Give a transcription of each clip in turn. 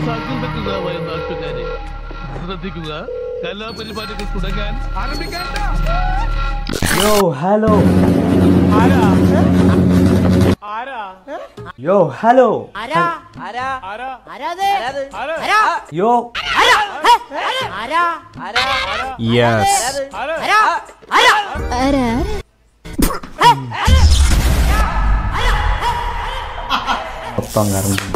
സകൃതകൃതമായ നാട്ടുകാരെ ശ്രദ്ധിക്കുക കലാപരിപാടികൾ തുടങ്ങാൻ ആരംഭിക്കാൻ യോ ഹലോ ആരാ ആരാ യോ ഹലോ ആരാ ആരാ ആരാത് ആരാ ആരാ യോ ആരാ ആരാ യെസ് ആരാ ആരാ ആരാ ഒപ്പം കറങ്ങി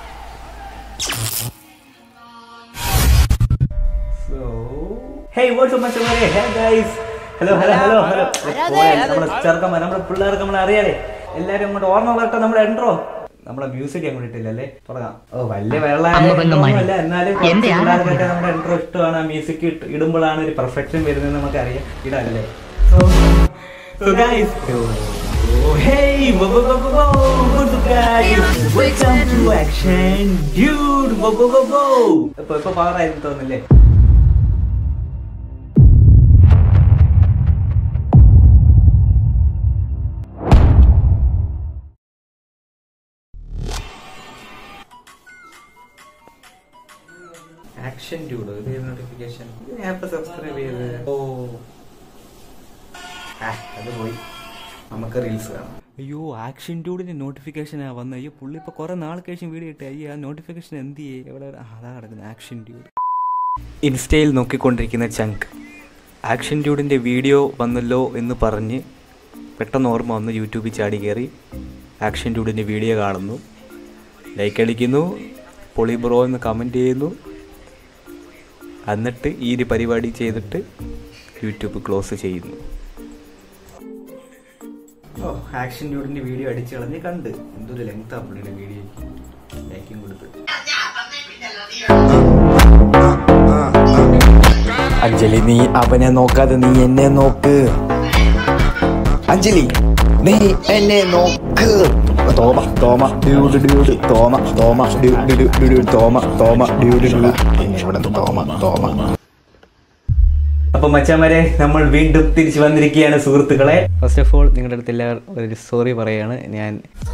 ഹേയ് വാട്ട്സ് അപ്പ് മച്ചന്മാരെ hey guys hello hello hello hello നമ്മുടെ ചെറുക്കന്മാർ നമ്മുടെ പിള്ളേർക്ക് നമ്മളെ അറിയാലേ എല്ലാരും അങ്ങോട്ട് ഓർമ്മ വളരട്ടെ നമ്മുടെ എൻട്രോ നമ്മുടെ മ്യൂസിക് അങ്ങോട്ട് ഇട്ടില്ലല്ലേ തുടങ്ങാം ഓ വലിയ വെള്ള അല്ല എന്നാലും കുറച്ച് പിള്ളേർക്കൊക്കെ നമ്മുടെ എൻട്രോ ഇഷ്ടമാണ് ആ മ്യൂസിക് ഇടുമ്പോഴാണ് ഒരു പെർഫെക്ഷൻ വരുന്നത് നമുക്ക് അറിയാം ഇടാല്ലേ So guys, oh, hey, whoa, whoa, whoa, whoa, whoa, what's up guys? Welcome to Action Dude, whoa, whoa, whoa, whoa. ഇപ്പൊ ഇപ്പൊ പവർ ആയിരുന്നു തോന്നില്ലേ ആക്ഷൻ ഡ്യൂഡ് ഇത് നോട്ടിഫിക്കേഷൻ ആപ്പ് സബ്സ്ക്രൈബ് ചെയ്ത് ഓ ആ, അത് പോയി നമുക്ക് റീൽസ് കാണാം അയ്യോ ആക്ഷൻ ഡ്യൂഡിന്റെ നോട്ടിഫിക്കേഷൻ ആ വന്നത് അയ്യോ പുള്ളി ഇപ്പൊ കുറെ നാൾക്ക് ശേഷം വീഡിയോ ഇട്ടേ അയ്യോ ആ നോട്ടിഫിക്കേഷൻ എന്ത് ചെയ്യേ എവിടെ ആ, അതാ കിടക്കുന്നത് ആക്ഷൻ ഡ്യൂഡ് ഇൻസ്റ്റയിൽ നോക്കിക്കൊണ്ടിരിക്കുന്ന ചങ്ക് ആക്ഷൻ ഡ്യൂഡിന്റെ വീഡിയോ വന്നല്ലോ എന്ന് പറഞ്ഞ് പെട്ടെന്ന് ഓർമ്മ വന്ന് യൂട്യൂബിൽ ചാടി കയറി ആക്ഷൻ ഡ്യൂഡിന്റെ വീഡിയോ കാണുന്നു ലൈക്ക് അടിക്കുന്നു പൊളി ബ്രോ എന്ന് കമൻറ്റ് ചെയ്യുന്നു എന്നിട്ട് ഈ ഒരു പരിപാടി ചെയ്തിട്ട് യൂട്യൂബ് ക്ലോസ് ചെയ്യുന്നു ഓ ആക്ഷൻ ഡ്യൂഡിന്റെ വീഡിയോ അടിച്ചു കളഞ്ഞ് കണ്ട് എന്തൊരു ലെങ്ത് ആ പുള്ളിയുടെ വീഡിയോ ലൈക്കും കൊടുത്ത് അഞ്ജലി നീ അവനെ നോക്കാതെ നീ എന്നെ നോക്ക് അഞ്ജലി നീ എന്നെ നോക്ക് Thoma Thoma dude dude Thoma Thoma dude dude dude Thoma Thoma dude dude പിന്നെ ഇവിടെ നിന്ന് തോമ തോമ അപ്പൊ മച്ചാമാരെ നമ്മൾ വീണ്ടും തിരിച്ചു വന്നിരിക്കുകയാണ് സുഹൃത്തുക്കളെ ഫസ്റ്റ് ഓഫ് ഓൾ നിങ്ങളുടെ അടുത്ത് എല്ലാവരും ഒരു സോറി പറയാണ് ഞാൻ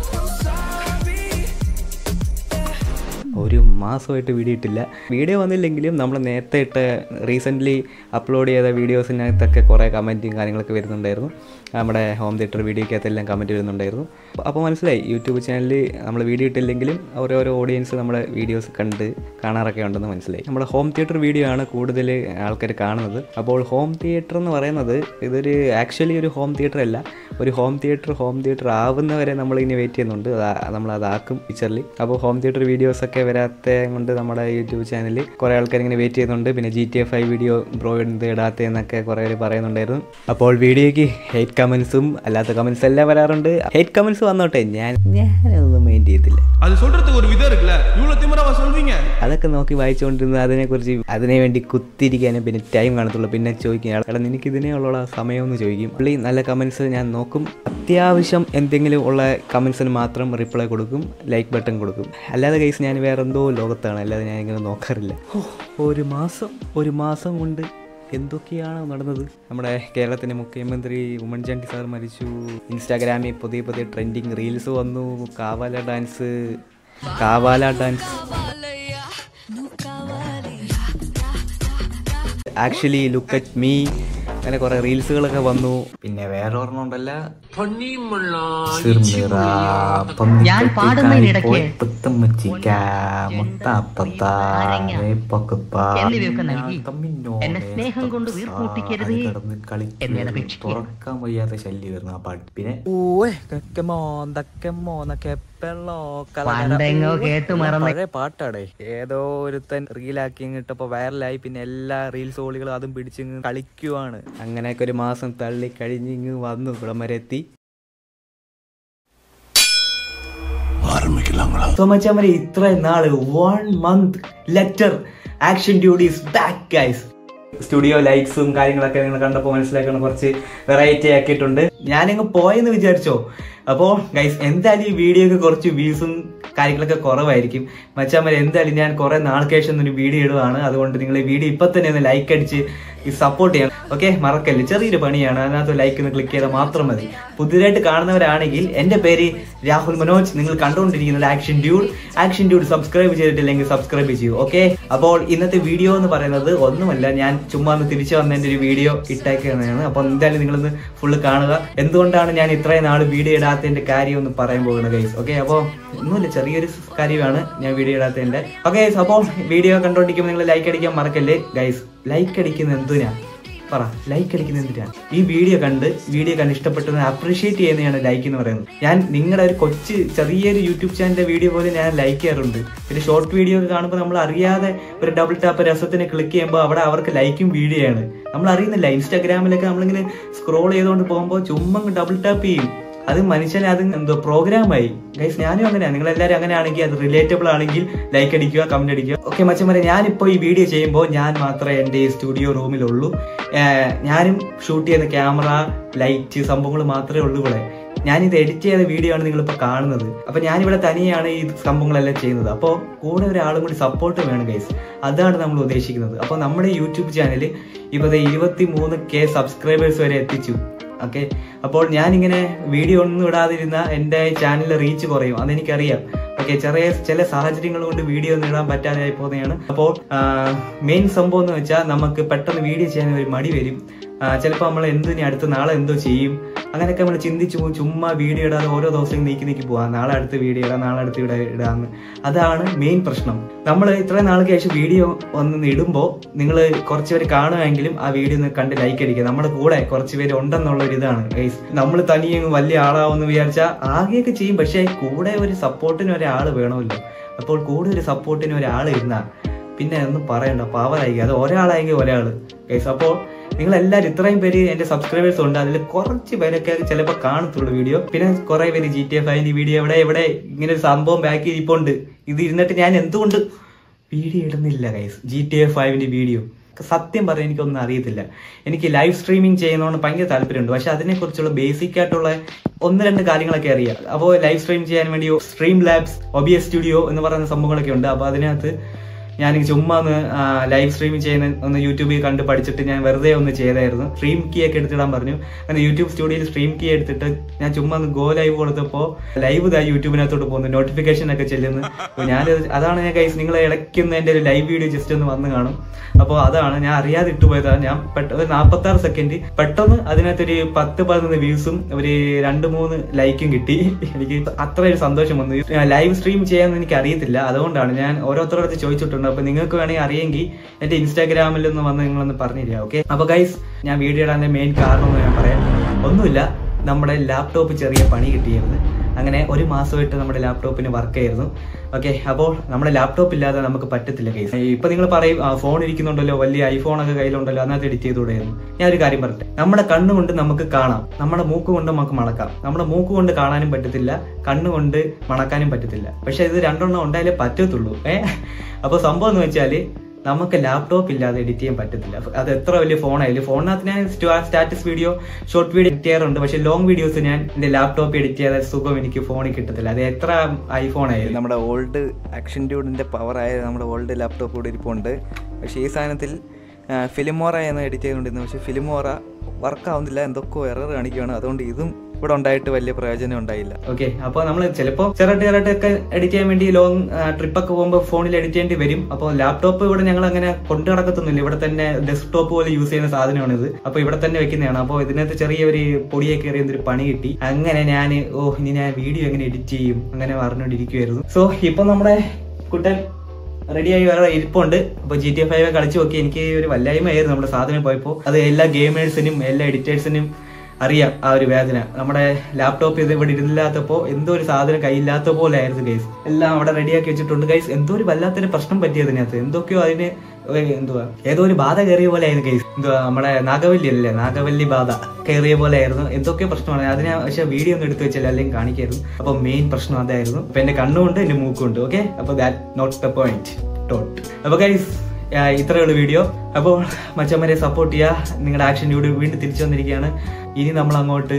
ഒരു മാസമായിട്ട് വീഡിയോ ഇട്ടില്ല വീഡിയോ വന്നില്ലെങ്കിലും നമ്മൾ നേരത്തെ ഇട്ട റീസെൻ്റ്ലി അപ്ലോഡ് ചെയ്ത വീഡിയോസിനകത്തൊക്കെ കുറേ കമൻറ്റും കാര്യങ്ങളൊക്കെ വരുന്നുണ്ടായിരുന്നു നമ്മുടെ ഹോം തിയേറ്റർ വീഡിയോക്കകത്തെല്ലാം കമൻറ്റ് വരുന്നുണ്ടായിരുന്നു അപ്പോൾ- അപ്പോൾ മനസ്സിലായി യൂട്യൂബ് ചാനലിൽ നമ്മൾ വീഡിയോ ഇട്ടില്ലെങ്കിലും ഓരോരോ ഓഡിയൻസ് നമ്മുടെ വീഡിയോസ് കണ്ട് കാണാറൊക്കെ ഉണ്ടെന്ന് മനസ്സിലായി നമ്മുടെ ഹോം തിയേറ്റർ വീഡിയോ ആണ് കൂടുതൽ ആൾക്കാർ കാണുന്നത് അപ്പോൾ ഹോം തിയേറ്റർ എന്ന് പറയുന്നത് ഇതൊരു ആക്ച്വലി ഒരു ഹോം തിയേറ്റർ അല്ല ഒരു ഹോം തിയേറ്റർ ഹോം തിയേറ്റർ ആവുന്നവരെ നമ്മൾ ഇനി വെയിറ്റ് ചെയ്യുന്നുണ്ട് അത് നമ്മൾ അതാക്കും ഫ്യൂച്ചറിൽ അപ്പോൾ ഹോം തിയേറ്റർ വീഡിയോസ് ഒക്കെ വരാത്ത കൊണ്ട് നമ്മുടെ യൂട്യൂബ് ചാനലിൽ കുറേ ആൾക്കാർ ഇങ്ങനെ വെയിറ്റ് ചെയ്യുന്നുണ്ട് പിന്നെ G T F I video bro എന്ത് ഇടാത്ത എന്നൊക്കെ കുറേ പേര് പറയുന്നുണ്ടായിരുന്നു അപ്പോൾ വീഡിയോയ്ക്ക് ഹെയ്റ്റ് കമൻസും അല്ലാത്ത കമൻസ് എല്ലാം വരാറുണ്ട് ഹെയ്റ്റ് കമൻസ് വന്നോട്ടെ ഞാൻ ഞാനതൊന്നും മൈൻഡ് ചെയ്യത്തില്ല அது சொல்றதுக்கு ஒரு விதம் இருக்குல்ல இவ்வளவு திமிராவா சொல்வீங்க അതൊക്കെ നോക്കി വായിച്ചുകൊണ്ടിരുന്ന അതിനെക്കുറിച്ച് അതിനെ വേണ്ടി കുത്തിരിക്കാനേ പിന്നെ ടൈം കാണത്തുള്ളൂ പിന്നെ ചോദിക്കും എടാ നിനക്ക് ഇതിനേ ഉള്ള സമയം എന്ന് ചോദിക്കും പുള്ളി നല്ല കമൻസ് ഞാൻ നോക്കും അത്യാവശ്യം എന്തെങ്കിലും ഉള്ള കമൻസിന് മാത്രം റിപ്ലൈ കൊടുക്കും ലൈക്ക് ബട്ടൺ കൊടുക്കും അല്ലാതെ കേസ് ഞാൻ വേറെ എന്തോ ലോകത്താണ് അല്ലാതെ ഞാൻ ഇങ്ങനെ നോക്കാറില്ല ഹോ, ഒരു മാസം ഒരു മാസം കൊണ്ട് എന്തൊക്കെയാണ് നടന്നത് നമ്മുടെ കേരളത്തിൻ്റെ മുഖ്യമന്ത്രി ഉമ്മൻചാണ്ടി സാർ മരിച്ചു ഇൻസ്റ്റാഗ്രാമിൽ പുതിയ പുതിയ ട്രെൻഡിങ് റീൽസ് വന്നു Kaavaalaa dance Kaavaalaa dance actually look at me അങ്ങനെ കുറെ റീൽസുകളൊക്കെ വന്നു പിന്നെ വേറെ ഒരെണ്ണം ഉണ്ടല്ല ഞാൻ പാടുന്നതിനിടയ്ക്ക് എന്നിവയൊക്കെ നൽകി എന്നെ സ്നേഹം കൊണ്ട് വീർപ്പൂട്ടിക്കരുതേ എന്നെ അപേക്ഷിക്കുക. തുറക്കാൻ വയ്യാത്ത ശല്യമായിരുന്നു ആ പാട്ട് പിന്നെ പണ്ടെങ്ങോ കേട്ട് മറന്ന പഴയ പാട്ടാടേ ഏതോ ഒരുത്തൻ റീലാക്കി ഇട്ടപ്പോ വൈറലായി പിന്നെ എല്ലാ റീൽസ് ഓളികളും അതും പിടിച്ച് കളിക്കുവാണ് അങ്ങനെയൊക്കെ ഒരു മാസം തള്ളി കഴിഞ്ഞ് ഇങ്ങ് വന്നു ഇവിടം വരെ എത്തി സോ മച്ചാമരെ ഇത്ര നാള് one month later action duties back guys studio ലൈറ്റ്സും കാര്യങ്ങളൊക്കെ നിങ്ങൾ കണ്ടപ്പോൾ മനസ്സിലാക്കണം കുറച്ച് വെറൈറ്റി ആക്കിയിട്ടുണ്ട് ഞാനിങ്ങ് പോയെന്ന് വിചാരിച്ചോ അപ്പോൾ ഗൈസ് എന്തായാലും ഈ വീഡിയോക്ക് കുറച്ച് വ്യൂസും കാര്യങ്ങളൊക്കെ കുറവായിരിക്കും മച്ചാമരെ എന്തായാലും ഞാൻ കുറെ നാൾക്ക് ശേഷം ഒരു വീഡിയോ ഇടുവാണ് അതുകൊണ്ട് നിങ്ങൾ ഈ വീഡിയോ ഇപ്പൊ തന്നെ ഒന്ന് ലൈക്ക് അടിച്ച് ഈ സപ്പോർട്ട് ചെയ്യണം ഓക്കെ മറക്കല്ലേ ചെറിയൊരു പണിയാണ് അതിനകത്ത് ലൈക്ക് ഒന്ന് ക്ലിക്ക് ചെയ്താൽ മാത്രം മതി പുതിയതായിട്ട് കാണുന്നവരാണെങ്കിൽ എൻ്റെ പേര് രാഹുൽ മനോജ് നിങ്ങൾ കണ്ടുകൊണ്ടിരിക്കുന്നത് action dude action dude subscribe ചെയ്തിട്ടില്ലെങ്കിൽ സബ്സ്ക്രൈബ് ചെയ്യൂ ഓക്കെ അപ്പോൾ ഇന്നത്തെ വീഡിയോ എന്ന് പറയുന്നത് ഒന്നുമല്ല ഞാൻ ചുമ്മാ ഒന്ന് തിരിച്ചു വന്നതിൻ്റെ ഒരു വീഡിയോ ഇട്ടേക്കുന്നതാണ് അപ്പോൾ എന്തായാലും നിങ്ങളൊന്ന് ഫുള്ള് കാണുക എന്തുകൊണ്ടാണ് ഞാൻ ഇത്രയും നാൾ വീഡിയോ ഇടാത്തതിന്റെ കാര്യം ഒന്ന് പറയാൻ പോകുന്നത് ഗൈസ് ഓക്കെ അപ്പോൾ ഒന്നുമില്ല ചെറിയൊരു കാര്യമാണ് ഞാൻ വീഡിയോ ഇടാത്തതിന്റെ ഓക്കെ അപ്പോൾ വീഡിയോ കണ്ടോണ്ടിരിക്കുമ്പോൾ നിങ്ങൾ ലൈക്ക് അടിക്കാൻ മറക്കല്ലേ ഗൈസ് ലൈക്ക് അടിക്കുന്നത് എന്തിനാ പറ ലൈക്ക് അടിക്കുന്നത് എന്തിനാണ് ഈ വീഡിയോ കണ്ട് വീഡിയോ കണ്ട് ഇഷ്ടപ്പെട്ടത് അപ്രീഷിയേറ്റ് ചെയ്യുന്നതാണ് ലൈക്ക് എന്ന് പറയുന്നത് ഞാൻ നിങ്ങളുടെ ഒരു കൊച്ചു ചെറിയൊരു യൂട്യൂബ് ചാനലിന്റെ വീഡിയോ പോലും ഞാൻ ലൈക്ക് ചെയ്യാറുണ്ട് ഒരു ഷോർട്ട് വീഡിയോ ഒക്കെ കാണുമ്പോൾ നമ്മൾ അറിയാതെ ഒരു ഡബിൾ ടാപ്പ് രസത്തിന് ക്ലിക്ക് ചെയ്യുമ്പോൾ അവിടെ അവർക്ക് ലൈക്കും വീഡിയോ ആണ് നമ്മൾ അറിയുന്നില്ല ഇൻസ്റ്റാഗ്രാമിലൊക്കെ നമ്മളിങ്ങനെ സ്ക്രോൾ ചെയ്തുകൊണ്ട് പോകുമ്പോൾ ചുമ്മാ ഡബിൾ ടാപ്പ് ചെയ്യും അത് മനുഷ്യനെ അത് എന്തോ പ്രോഗ്രാമായി ഗൈസ് ഞാനും അങ്ങനെയാണ് നിങ്ങൾ എല്ലാവരും അങ്ങനെ ആണെങ്കിൽ അത് റിലേറ്റബിൾ ആണെങ്കിൽ ലൈക്ക് അടിക്കുക കമന്റ് അടിക്കുക ഓക്കെ മച്ചന്മാരെ ഞാനിപ്പോൾ ഈ വീഡിയോ ചെയ്യുമ്പോൾ ഞാൻ മാത്രമേ എൻ്റെ ഈ സ്റ്റുഡിയോ റൂമിലുള്ളൂ ഏർ ഞാനും ഷൂട്ട് ചെയ്യുന്ന ക്യാമറ ലൈറ്റ് സംഭവങ്ങൾ മാത്രമേ ഉള്ളൂ ഇവിടെ ഞാനിത് എഡിറ്റ് ചെയ്ത വീഡിയോ ആണ് നിങ്ങളിപ്പോൾ കാണുന്നത് അപ്പൊ ഞാനിവിടെ തനിയാണ് ഈ സംഭവങ്ങളെല്ലാം ചെയ്യുന്നത് അപ്പോൾ കൂടെ ഒരാളും കൂടി സപ്പോർട്ട് വേണം ഗൈസ് അതാണ് നമ്മൾ ഉദ്ദേശിക്കുന്നത് അപ്പോൾ നമ്മുടെ യൂട്യൂബ് ചാനൽ ഇപ്പോൾ ഇരുപത്തി മൂന്ന് കെ സബ്സ്ക്രൈബേഴ്സ് വരെ എത്തിച്ചു ഓക്കെ അപ്പോൾ ഞാനിങ്ങനെ വീഡിയോ ഒന്നും ഇടാതിരുന്ന എൻ്റെ ചാനലിൽ റീച്ച് കുറയും അതെനിക്കറിയാം ഓക്കെ ചെറിയ ചില സാഹചര്യങ്ങൾ കൊണ്ട് വീഡിയോ ഒന്നും ഇടാൻ പറ്റാതെ ആയി പോകുന്നതാണ് അപ്പോൾ മെയിൻ സംഭവം എന്ന് വെച്ചാൽ നമുക്ക് പെട്ടെന്ന് വീഡിയോ ചെയ്യാൻ ഒരു മടി വരും ചിലപ്പോൾ നമ്മൾ എന്തിനി അടുത്ത നാളെ എന്തോ ചെയ്യും അങ്ങനെയൊക്കെ നമ്മൾ ചിന്തിച്ചു പോകും ചുമ്മാ വീഡിയോ ഇടാതെ ഓരോ ദിവസം നീക്കി നീക്കി പോവാം നാളെ അടുത്ത് വീഡിയോ ഇടാം നാളെ അടുത്ത് ഇവിടെ ഇടാന്ന് അതാണ് മെയിൻ പ്രശ്നം നമ്മൾ ഇത്രയും നാൾക്ക് ശേഷം വീഡിയോ ഒന്ന് ഇടുമ്പോൾ നിങ്ങൾ കുറച്ച് പേര് കാണുമെങ്കിലും ആ വീഡിയോ ഒന്ന് കണ്ട് ലൈക്ക് അടിക്കുക നമ്മുടെ കൂടെ കുറച്ച് പേര് ഉണ്ടെന്നുള്ള ഒരു ഇതാണ് ഗൈസ് നമ്മൾ തനിയെ വലിയ ആളാവുമെന്ന് വിചാരിച്ചാൽ ആകെയൊക്കെ ചെയ്യും പക്ഷേ കൂടെ ഒരു സപ്പോർട്ടിന് ഒരാൾ വേണമല്ലോ അപ്പോൾ കൂടെ ഒരു സപ്പോർട്ടിന് ഒരാൾ ഇരുന്നാൽ പിന്നെ ഒന്നും പറയണ്ട പവറായിരിക്കും അത് ഒരാളായെങ്കിൽ ഒരാൾ ഗൈസ് അപ്പോൾ നിങ്ങൾ എല്ലാവരും ഇത്രയും പേര് എന്റെ സബ്സ്ക്രൈബേഴ്സ് ഉണ്ട് അതിൽ കുറച്ച് പേരൊക്കെ ചിലപ്പോൾ കാണത്തുള്ളൂ വീഡിയോ പിന്നെ കുറെ പേര് ജി ടി എഫ് അതിന്റെ വീഡിയോ എവിടെ എവിടെ ഇങ്ങനെ ഒരു സംഭവം ബാക്കി ഇരിപ്പുണ്ട് ഇത് ഇരുന്നിട്ട് ഞാൻ എന്തുകൊണ്ട് വീഡിയോ ഇടുന്നില്ല ഗൈസ് ജി ടി എഫ് ഫൈവിന്റെ വീഡിയോ സത്യം പറയാൻ എനിക്കൊന്നും അറിയത്തില്ല എനിക്ക് ലൈവ് സ്ട്രീമിംഗ് ചെയ്യുന്നതുകൊണ്ട് ഭയങ്കര താല്പര്യമുണ്ട് പക്ഷെ അതിനെക്കുറിച്ചുള്ള ബേസിക് ആയിട്ടുള്ള ഒന്ന് രണ്ട് കാര്യങ്ങളൊക്കെ അറിയാം അപ്പോൾ ലൈവ് സ്ട്രീം ചെയ്യാൻ വേണ്ടി സ്ട്രീം ലാബ്സ് ഒബിഎസ് സ്റ്റുഡിയോ എന്ന് പറയുന്ന സംഭവങ്ങളൊക്കെ ഉണ്ട് അപ്പോൾ അതിനകത്ത് ഞാൻ ചുമ്മാ ഒന്ന് ലൈവ് സ്ട്രീമിംഗ് ചെയ്യുന്ന ഒന്ന് യൂട്യൂബിൽ കണ്ട് പഠിച്ചിട്ട് ഞാൻ വെറുതെ ഒന്ന് ചെയ്തായിരുന്നു സ്ട്രീം കീ ഒക്കെ എടുത്തിടാൻ പറഞ്ഞു അങ്ങനെ യൂട്യൂബ് സ്റ്റുഡിയോയിൽ സ്ട്രീം കീ എടുത്തിട്ട് ഞാൻ ചുമ്മാ ഒന്ന് ഗോ ലൈവ് കൊടുത്തപ്പോൾ ലൈവ് ഇതാ യൂട്യൂബിനകത്തോട്ട് പോകുന്നു നോട്ടിഫിക്കേഷൻ ഒക്കെ ചെല്ലുന്നു അപ്പോൾ ഞാൻ അതാണ് ഞാൻ കൈസ് നിങ്ങളെ ഇടയ്ക്കുന്ന എൻ്റെ ഒരു ലൈവ് വീഡിയോ ജസ്റ്റ് ഒന്ന് വന്ന് കാണും അപ്പോൾ അതാണ് ഞാൻ അറിയാതെ ഇട്ടുപോയതാണ് ഞാൻ പെട്ടെന്ന് നാൽപ്പത്തി ആറ് സെക്കൻഡ് പെട്ടെന്ന് അതിനകത്തൊരു പത്ത് പതിനൊന്ന് വ്യൂസും ഒരു രണ്ട് മൂന്ന് ലൈക്കും കിട്ടി എനിക്ക് അത്ര ഒരു സന്തോഷം വന്നു ലൈവ് സ്ട്രീം ചെയ്യാമെന്ന് എനിക്ക് അറിയത്തില്ല അതുകൊണ്ടാണ് ഞാൻ ഓരോരുത്തരുടെ ചോദിച്ചിട്ടുണ്ട് അപ്പൊ നിങ്ങൾക്ക് വേണമെങ്കിൽ അറിയെങ്കിൽ എന്റെ ഇൻസ്റ്റാഗ്രാമിൽ ഒന്ന് വന്ന് നിങ്ങളൊന്ന് പറഞ്ഞുതരിക ഓക്കെ അപ്പൊ ഗൈസ് ഞാൻ വീഡിയോ ഇടാൻ മെയിൻ കാരണം എന്ന് ഞാൻ പറയാം ഒന്നുമില്ല നമ്മുടെ ലാപ്ടോപ്പ് ചെറിയ പണി കിട്ടിയിരുന്നു അങ്ങനെ ഒരു മാസമായിട്ട് നമ്മുടെ ലാപ്ടോപ്പിന് വർക്ക് ആയിരുന്നു ഓക്കെ അപ്പോൾ നമ്മുടെ ലാപ്ടോപ്പ് ഇല്ലാതെ നമുക്ക് പറ്റത്തില്ല കേസ് ഇപ്പൊ നിങ്ങൾ പറയും ആ ഫോൺ ഇരിക്കുന്നുണ്ടല്ലോ വലിയ ഐഫോൺ ഒക്കെ കയ്യിലുണ്ടല്ലോ അതിനകത്ത് എഡിറ്റ് ചെയ്തുകൂടെയായിരുന്നു ഞാൻ ഒരു കാര്യം പറയട്ടെ നമ്മുടെ കണ്ണുകൊണ്ട് നമുക്ക് കാണാം നമ്മുടെ മൂക്ക് കൊണ്ട് നമുക്ക് മണക്കാം നമ്മുടെ മൂക്ക് കൊണ്ട് കാണാനും പറ്റത്തില്ല കണ്ണുകൊണ്ട് മണക്കാനും പറ്റത്തില്ല പക്ഷെ ഇത് രണ്ടെണ്ണം ഉണ്ടായാലേ പറ്റത്തുള്ളൂ ഏഹ് അപ്പൊ സംഭവം എന്ന് വെച്ചാല് നമുക്ക് ലാപ്ടോപ്പ് ഇല്ലാതെ എഡിറ്റ് ചെയ്യാൻ പറ്റത്തില്ല അത് എത്ര വലിയ ഫോണായാലും ഫോണിനകത്ത് ഞാൻ status video short video edit ചെയ്യാറുണ്ട് പക്ഷെ ലോങ് വീഡിയോസ് ഞാൻ എന്റെ ലാപ്ടോപ്പ് എഡിറ്റ് ചെയ്ത സുഖം എനിക്ക് ഫോണിൽ കിട്ടത്തില്ല അത് എത്ര ഐഫോൺ ആയാലും നമ്മുടെ ഓൾഡ് ആക്ഷൻ ഡ്യൂഡിൻ്റെ പവറായ നമ്മുടെ ഓൾഡ് ലാപ്ടോപ്പ് കൂടെ ഇരിപ്പുണ്ട് പക്ഷേ ഈ സാധനത്തിൽ ഫിലിമോറ എന്ന് എഡിറ്റ് ചെയ്തുകൊണ്ടിരുന്നു പക്ഷേ ഫിലിമോറ വർക്ക് ആവുന്നില്ല എന്തൊക്കെയോ എറർ കാണിക്കുകയാണ് അതുകൊണ്ട് ഇതും ഇവിടെ ഉണ്ടായിട്ട് വലിയ പ്രയോജനം ഉണ്ടായില്ല ഓക്കെ അപ്പോൾ നമ്മൾ ചിലപ്പോൾ ചെറുട്ട് ചെറുട്ടൊക്കെ എഡിറ്റ് ചെയ്യാൻ വേണ്ടി ലോങ് ട്രിപ്പ് ഒക്കെ പോകുമ്പോൾ ഫോണിൽ എഡിറ്റ് ചെയ്യേണ്ടി വരും അപ്പോൾ ലാപ്ടോപ്പ് ഇവിടെ ഞങ്ങൾ അങ്ങനെ കൊണ്ടു നടക്കത്തൊന്നുമില്ല ഇവിടെ തന്നെ ഡെസ്ക്ടോപ്പ് പോലെ യൂസ് ചെയ്യുന്ന സാധനമാണ് ഇത് അപ്പോൾ ഇവിടെ തന്നെ വെക്കുന്നതാണ് അപ്പോൾ ഇതിനകത്ത് ചെറിയൊരു പൊടിയൊക്കെ എറിയുന്ന ഒരു പണി കിട്ടി അങ്ങനെ ഞാൻ ഓ ഇനി ഞാൻ വീഡിയോ എങ്ങനെ എഡിറ്റ് ചെയ്യും അങ്ങനെ പറഞ്ഞുകൊണ്ടിരിക്കുവായിരുന്നു സോ ഇപ്പൊ നമ്മുടെ കുട്ടൻ റെഡിയായി വേറെ ഇരിപ്പുണ്ട് അപ്പൊ ജി ടി എഫ് ഫൈവ് കളിച്ചു നോക്കി എനിക്ക് ഒരു വല്ലായ്മയായിരുന്നു നമ്മുടെ സാധനം പോയപ്പോൾ അത് എല്ലാ ഗെയിമേഴ്സിനും എല്ലാ എഡിറ്റേഴ്സിനും അറിയാം ആ ഒരു വേദന നമ്മുടെ ലാപ്ടോപ്പ് ഇത് ഇവിടെ ഇരുന്നില്ലാത്തപ്പോ എന്തോ ഒരു സാധനം കയ്യില്ലാത്ത പോലെ ആയിരുന്നു ഗൈസ് എല്ലാം അവിടെ റെഡിയാക്കി വെച്ചിട്ടുണ്ട് ഗൈസ് എന്തോ ഒരു വല്ലാത്തൊരു പ്രശ്നം പറ്റിയതിനകത്ത് എന്തൊക്കെയോ അതിന് ഏ- എന്തുവാ ഏതോ ഒരു ബാധ കയറിയ പോലെ ആയിരുന്നു ഗൈസ് എന്തുവാ നമ്മുടെ നാഗവല്ലി അല്ലേ നാഗവല്ലി ബാധ കയറിയ പോലെ ആയിരുന്നു എന്തൊക്കെയോ പ്രശ്നമാണ് അതിനെ പക്ഷെ വീഡിയോ ഒന്നും എടുത്തു വെച്ചില്ല അല്ലെങ്കിൽ കാണിക്കായിരുന്നു അപ്പൊ മെയിൻ പ്രശ്നം അതായിരുന്നു അപ്പൊ എന്റെ കണ്ണുകൊണ്ട് എന്റെ മൂക്കുണ്ട് ഓക്കെ അപ്പൊ that not the point dot അപ്പൊ ഗൈസ് ഇത്രയേ ഉള്ളൂ വീഡിയോ അപ്പോൾ മച്ചന്മാരെ സപ്പോർട്ട് ചെയ്യുക നിങ്ങളുടെ ആക്ഷൻ വീഡിയോ വീണ്ടും തിരിച്ചു വന്നിരിക്കുകയാണ് ഇനി നമ്മൾ അങ്ങോട്ട്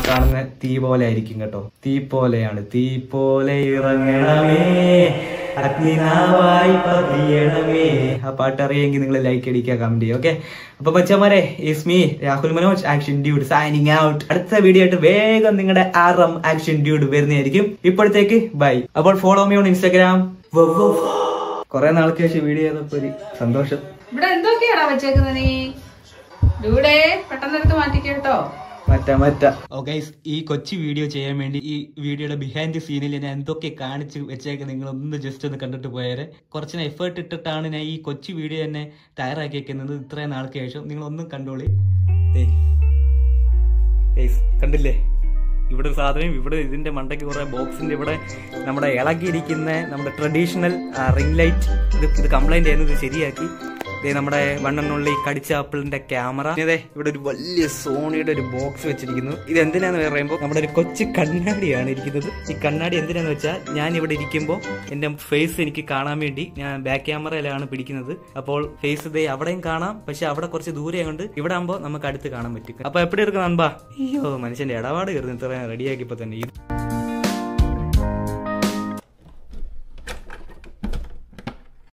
കാണുന്ന തീ പോലെ ആയിരിക്കും കേട്ടോ തീ പോലെയാണ് തീ പോലെ ഇറങ്ങണമേ അഗ്നിനാവായി പതിയണമേ ആ പാട്ട് അറിയെങ്കിൽ നിങ്ങൾ ലൈക്ക് അടിക്കുക കമന്റ് ചെയ്യുക ഓക്കെ അപ്പൊ മച്ചമാരെ is me Rahul Manoj action dude signing out അടുത്ത വീഡിയോ ആയിട്ട് വേഗം നിങ്ങളുടെ ആറം ആക്ഷൻ ഡ്യൂഡ് വരുന്നതായിരിക്കും ഇപ്പോഴത്തേക്ക് ബൈ അപ്പോൾ ഫോളോ മീ ഓൺ ഇൻസ്റ്റാഗ്രാം കുറെ നാൾക്ക് ശേഷം വീഡിയോ ചെയ്തപ്പോ ഒരു സന്തോഷം ഇവിടെ എന്തൊക്കെയാടാ വെച്ചേക്കുന്നത് നീ ഡൂഡേ പെട്ടെന്ന് എടുത്ത് മാറ്റിക്കേട്ടോ മറ്റ മറ്റ ഓക്കെ ഈ കൊച്ചു വീഡിയോ ചെയ്യാൻ വേണ്ടി ഈ വീഡിയോയുടെ ബിഹൈൻഡ് സീനിൽ ഞാൻ എന്തൊക്കെ കാണിച്ച് വെച്ചേക്ക് നിങ്ങൾ ഒന്ന് ജസ്റ്റ് ഒന്ന് കണ്ടിട്ട് പോയാരെ കുറച്ച് എഫേർട്ട് ഇട്ടിട്ടാണ് ഞാൻ ഈ കൊച്ചു വീഡിയോ തന്നെ തയ്യാറാക്കിയേക്കുന്നത് ഇത്രയും നാൾക്ക് ശേഷം നിങ്ങൾ ഒന്നും കണ്ടോളി ദേ. ഗയ്സ്, കണ്ടില്ലേ ഇവിടെ ഒരു സാധനം ഇവിടെ ഇതിന്റെ മണ്ടയ്ക്ക് കുറെ ബോക്സിന്റെ ഇവിടെ നമ്മുടെ ഇളകിയിരിക്കുന്ന നമ്മുടെ ട്രഡീഷണൽ റിംഗ് ലൈറ്റ് ഇത് ഇത് കംപ്ലൈന്റ് ആയിരുന്നു ഇത് ശരിയാക്കി ദേ നമ്മുടെ വണ്ണെണ്ണുള്ളി കടിച്ച ആപ്പിളിന്റെ ക്യാമറ ഇതേ ഇവിടെ ഒരു വലിയ സോണിയുടെ ഒരു ബോക്സ് വെച്ചിരിക്കുന്നു ഇത് എന്തിനാന്ന് പറയുമ്പോൾ നമ്മുടെ ഒരു കൊച്ചു കണ്ണാടിയാണ് ഇരിക്കുന്നത് ഈ കണ്ണാടി എന്തിനാന്ന് വെച്ചാൽ ഞാൻ ഇവിടെ ഇരിക്കുമ്പോൾ എന്റെ ഫേസ് എനിക്ക് കാണാൻ വേണ്ടി ഞാൻ ബാക്ക് ക്യാമറയിലാണ് പിടിക്കുന്നത് അപ്പോൾ ഫേസ് ദേ അവിടെയും കാണാം പക്ഷെ അവിടെ കുറച്ച് ദൂരെ കൊണ്ട് ഇവിടെ ആകുമ്പോൾ നമുക്ക് അടുത്ത് കാണാൻ പറ്റും അപ്പൊ എപ്പോഴും എടുക്കണം അൻപാ അയ്യോ മനുഷ്യന്റെ ഇടപാട് കയറുന്നു ഇത്ര റെഡിയാക്കിയപ്പോ തന്നെ